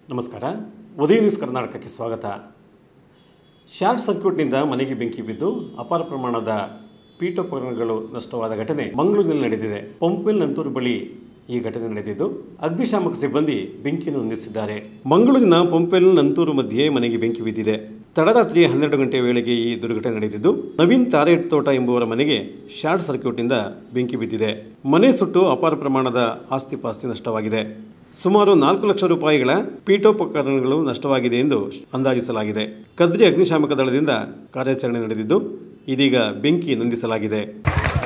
ನಮಸ್ಕಾರ ಉದಯ ನ್ಯೂಸ್ ಕರ್ನಾಟಕಕ್ಕೆ ಸ್ವಾಗತ ಶಾರ್ಟ್ ಸರ್ಕ್ಯೂಟ್ನಿಂದ ಮನೆಗೆ ಬೆಂಕಿ ಬಿದ್ದು ಅಪಾರ ಪ್ರಮಾಣದ ಪೀಠೋಪಕರಣಗಳು ನಷ್ಟವಾದ ಘಟನೆ ಮಂಗಳೂರಿನಲ್ಲಿ ನಡೆದಿದೆ ಪಂಪಿಲ್ ನಂತೂರು ಬಳಿ ಈ ಘಟನೆ ನಡೆದಿದ್ದು ಅಗ್ನಿಶಾಮಕ ಸಿಬ್ಬಂದಿ ಬೆಂಕಿಯನ್ನು ಹೊಂದಿಸಿದ್ದಾರೆ ಮಂಗಳೂರಿನ ಪಂಪೆಲ್ ನಂತೂರು ಮಧ್ಯೆ ಮನೆಗೆ ಬೆಂಕಿ ಬಿದ್ದಿದೆ ತಡರಾತ್ರಿ ಹನ್ನೆರಡು ಗಂಟೆ ವೇಳೆಗೆ ಈ ದುರ್ಘಟನೆ ನಡೆದಿದ್ದು ನವೀನ್ ತಾರೇಟ್ ತೋಟ ಎಂಬುವರ ಮನೆಗೆ ಶಾರ್ಟ್ ಸರ್ಕ್ಯೂಟ್ನಿಂದ ಬೆಂಕಿ ಬಿದ್ದಿದೆ ಮನೆ ಸುಟ್ಟು ಅಪಾರ ಪ್ರಮಾಣದ ಆಸ್ತಿ ಪಾಸ್ತಿ ನಷ್ಟವಾಗಿದೆ ಸುಮಾರು ನಾಲ್ಕು ಲಕ್ಷ ರೂಪಾಯಿಗಳ ಪೀಠೋಪಕರಣಗಳು ನಷ್ಟವಾಗಿದೆ ಎಂದು ಅಂದಾಜಿಸಲಾಗಿದೆ ಕದ್ರಿ ಅಗ್ನಿಶಾಮಕ ದಳದಿಂದ ಕಾರ್ಯಾಚರಣೆ ನಡೆದಿದ್ದು ಇದೀಗ ಬೆಂಕಿ ನಂದಿಸಲಾಗಿದೆ